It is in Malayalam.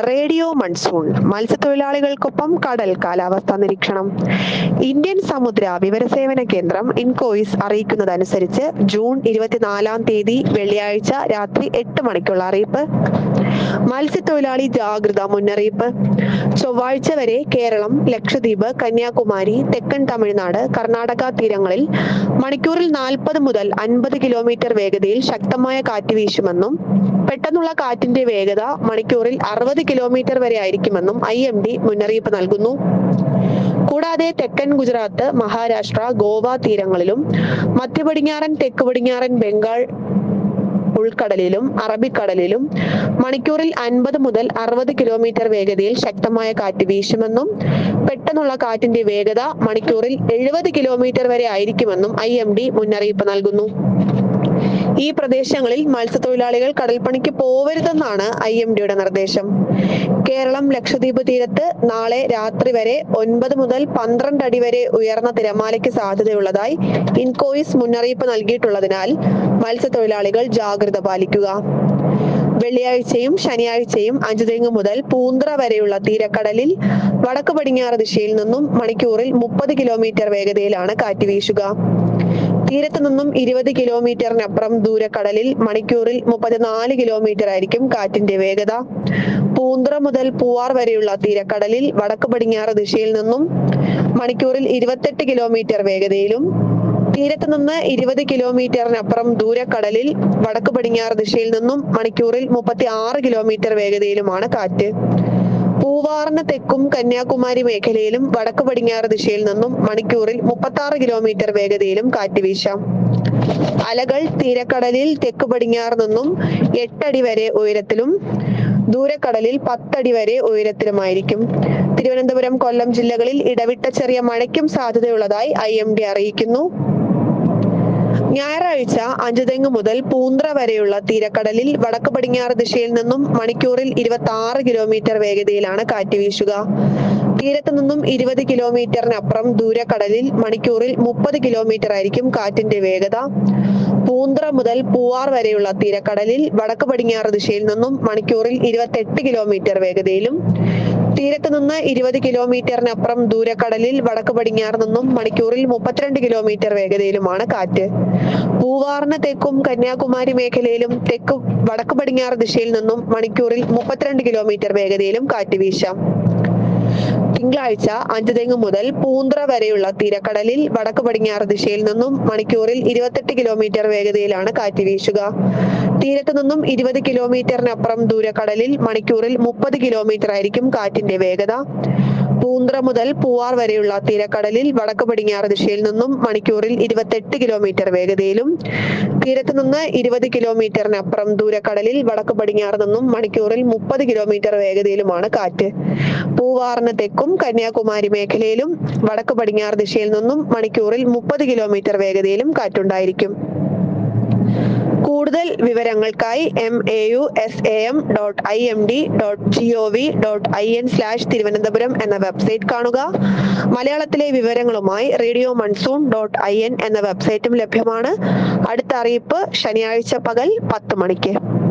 റേഡിയോ മൺസൂൺ മത്സ്യത്തൊഴിലാളികൾക്കൊപ്പം കടൽ കാലാവസ്ഥാ നിരീക്ഷണം ഇന്ത്യൻ സമുദ്ര വിവരസേവന കേന്ദ്രം ഇൻകോയിസ് അറിയിക്കുന്നതനുസരിച്ച് ജൂൺ ഇരുപത്തിനാലാം തീയതി വെള്ളിയാഴ്ച രാത്രി എട്ട് മണിക്കുള്ള അറിയിപ്പ് മത്സ്യത്തൊഴിലാളി ജാഗ്രതാ മുന്നറിയിപ്പ് ചൊവ്വാഴ്ച വരെ കേരളം ലക്ഷദ്വീപ് കന്യാകുമാരി തെക്കൻ തമിഴ്നാട് കർണാടക തീരങ്ങളിൽ മണിക്കൂറിൽ നാൽപ്പത് മുതൽ അൻപത് കിലോമീറ്റർ വേഗതയിൽ ശക്തമായ കാറ്റ് വീശുമെന്നും പെട്ടെന്നുള്ള കാറ്റിന്റെ വേഗത മണിക്കൂറിൽ അറുപത് കിലോമീറ്റർ വരെ ആയിരിക്കുമെന്നും ഐ എം ഡി മുന്നറിയിപ്പ് നൽകുന്നു കൂടാതെ തെക്കൻ ഗുജറാത്ത് മഹാരാഷ്ട്ര ഗോവ തീരങ്ങളിലും മധ്യ പടിഞ്ഞാറൻ തെക്ക് പടിഞ്ഞാറൻ ബംഗാൾ ഉൾക്കടലിലും അറബിക്കടലിലും മണിക്കൂറിൽ അൻപത് മുതൽ അറുപത് കിലോമീറ്റർ വേഗതയിൽ ശക്തമായ കാറ്റ് വീശുമെന്നും പെട്ടെന്നുള്ള കാറ്റിന്റെ വേഗത മണിക്കൂറിൽ എഴുപത് കിലോമീറ്റർ വരെ ആയിരിക്കുമെന്നും ഐ എം ഡി മുന്നറിയിപ്പ് നൽകുന്നു ഈ പ്രദേശങ്ങളിൽ മത്സ്യത്തൊഴിലാളികൾ കടൽപ്പണിക്ക് പോവരുതെന്നാണ് ഐ എം ഡിയുടെ നിർദ്ദേശം കേരളം ലക്ഷദ്വീപ് തീരത്ത് നാളെ രാത്രി വരെ ഒൻപത് മുതൽ പന്ത്രണ്ട് അടി വരെ ഉയർന്ന തിരമാലയ്ക്ക് സാധ്യതയുള്ളതായി ഇൻകോയിസ് മുന്നറിയിപ്പ് നൽകിയിട്ടുള്ളതിനാൽ മത്സ്യത്തൊഴിലാളികൾ ജാഗ്രത പാലിക്കുക വെള്ളിയാഴ്ചയും ശനിയാഴ്ചയും അഞ്ചുതെങ്ങ് മുതൽ പൂന്ത്ര വരെയുള്ള തീരക്കടലിൽ വടക്ക് പടിഞ്ഞാറ് ദിശയിൽ നിന്നും മണിക്കൂറിൽ മുപ്പത് കിലോമീറ്റർ വേഗതയിലാണ് കാറ്റ് വീശുക തീരത്ത് നിന്നും ഇരുപത് കിലോമീറ്ററിനപ്പുറം ദൂരക്കടലിൽ മണിക്കൂറിൽ മുപ്പത്തിനാല് കിലോമീറ്റർ ആയിരിക്കും കാറ്റിന്റെ വേഗത പൂന്തുറ മുതൽ പൂവാർ വരെയുള്ള തീരക്കടലിൽ വടക്ക് പടിഞ്ഞാറ് ദിശയിൽ നിന്നും മണിക്കൂറിൽ ഇരുപത്തെട്ട് കിലോമീറ്റർ വേഗതയിലും തീരത്ത് നിന്ന് ഇരുപത് കിലോമീറ്ററിനപ്പുറം ദൂരക്കടലിൽ വടക്ക് പടിഞ്ഞാറ് ദിശയിൽ നിന്നും മണിക്കൂറിൽ മുപ്പത്തി ആറ് കിലോമീറ്റർ വേഗതയിലുമാണ് കാറ്റ് പൂവാറിന് തെക്കും കന്യാകുമാരി മേഖലയിലും വടക്ക് പടിഞ്ഞാറ് ദിശയിൽ നിന്നും മണിക്കൂറിൽ മുപ്പത്തി ആറ് കിലോമീറ്റർ വേഗതയിലും കാറ്റ് വീശാം അലകൾ തീരക്കടലിൽ തെക്ക് പടിഞ്ഞാറ് നിന്നും എട്ടടി വരെ ഉയരത്തിലും ദൂരക്കടലിൽ പത്തടി വരെ ഉയരത്തിലുമായിരിക്കും തിരുവനന്തപുരം കൊല്ലം ജില്ലകളിൽ ഇടവിട്ട ചെറിയ മഴയ്ക്കും സാധ്യതയുള്ളതായി ഐ എം ഡി അറിയിക്കുന്നു ഞായറാഴ്ച അഞ്ചുതെങ്ങ് മുതൽ പൂന്ത്ര വരെയുള്ള തീരക്കടലിൽ വടക്ക് പടിഞ്ഞാറ് ദിശയിൽ നിന്നും മണിക്കൂറിൽ ഇരുപത്തി ആറ് കിലോമീറ്റർ വേഗതയിലാണ് കാറ്റ് വീശുക തീരത്ത് നിന്നും ഇരുപത് കിലോമീറ്ററിനപ്പുറം ദൂരക്കടലിൽ മണിക്കൂറിൽ മുപ്പത് കിലോമീറ്റർ ആയിരിക്കും കാറ്റിന്റെ വേഗത പൂന്ത്ര മുതൽ പൂവാർ വരെയുള്ള തീരക്കടലിൽ വടക്ക് പടിഞ്ഞാറ് ദിശയിൽ നിന്നും മണിക്കൂറിൽ ഇരുപത്തെട്ട് കിലോമീറ്റർ വേഗതയിലും തീരത്ത് നിന്ന് ഇരുപത് കിലോമീറ്ററിനപ്പുറം ദൂരക്കടലിൽ വടക്ക് പടിഞ്ഞാറ് നിന്നും മണിക്കൂറിൽ മുപ്പത്തിരണ്ട് കിലോമീറ്റർ വേഗതയിലുമാണ് കാറ്റ് പൂവാറിന് തെക്കും കന്യാകുമാരി മേഖലയിലും തെക്ക് വടക്ക് പടിഞ്ഞാറ് ദിശയിൽ നിന്നും മണിക്കൂറിൽ മുപ്പത്തിരണ്ട് കിലോമീറ്റർ വേഗതയിലും കാറ്റ് വീശാം തിങ്കളാഴ്ച അഞ്ചുതെങ്ങ് മുതൽ പൂന്ത്ര വരെയുള്ള തീരക്കടലിൽ വടക്ക് പടിഞ്ഞാറ് ദിശയിൽ നിന്നും മണിക്കൂറിൽ ഇരുപത്തെട്ട് കിലോമീറ്റർ വേഗതയിലാണ് കാറ്റ് വീശുക തീരത്ത് നിന്നും ഇരുപത് കിലോമീറ്ററിനപ്പുറം ദൂരക്കടലിൽ മണിക്കൂറിൽ മുപ്പത് കിലോമീറ്റർ ആയിരിക്കും കാറ്റിന്റെ വേഗത പൂന്ത്ര മുതൽ പൂവാർ വരെയുള്ള തീരക്കടലിൽ വടക്ക് പടിഞ്ഞാറ് ദിശയിൽ നിന്നും മണിക്കൂറിൽ ഇരുപത്തെട്ട് കിലോമീറ്റർ വേഗതയിലും തീരത്ത് നിന്ന് ഇരുപത് കിലോമീറ്ററിനപ്പുറം ദൂരക്കടലിൽ വടക്ക് പടിഞ്ഞാറ് നിന്നും മണിക്കൂറിൽ മുപ്പത് കിലോമീറ്റർ വേഗതയിലുമാണ് കാറ്റ് പൂവാറിന് തെക്കും കന്യാകുമാരി മേഖലയിലും വടക്ക് പടിഞ്ഞാറ് ദിശയിൽ നിന്നും മണിക്കൂറിൽ മുപ്പത് കിലോമീറ്റർ വേഗതയിലും കാറ്റുണ്ടായിരിക്കും കൂടുതൽ വിവരങ്ങൾക്കായി M A U S A M dot I M D dot G O V dot I N slash Thiruvananthapuram എന്ന വെബ്സൈറ്റ് കാണുക മലയാളത്തിലെ വിവരങ്ങളുമായി radio monsoon dot I N എന്ന വെബ്സൈറ്റും ലഭ്യമാണ് അടുത്ത അറിയിപ്പ് ശനിയാഴ്ച പകൽ പത്ത് മണിക്ക്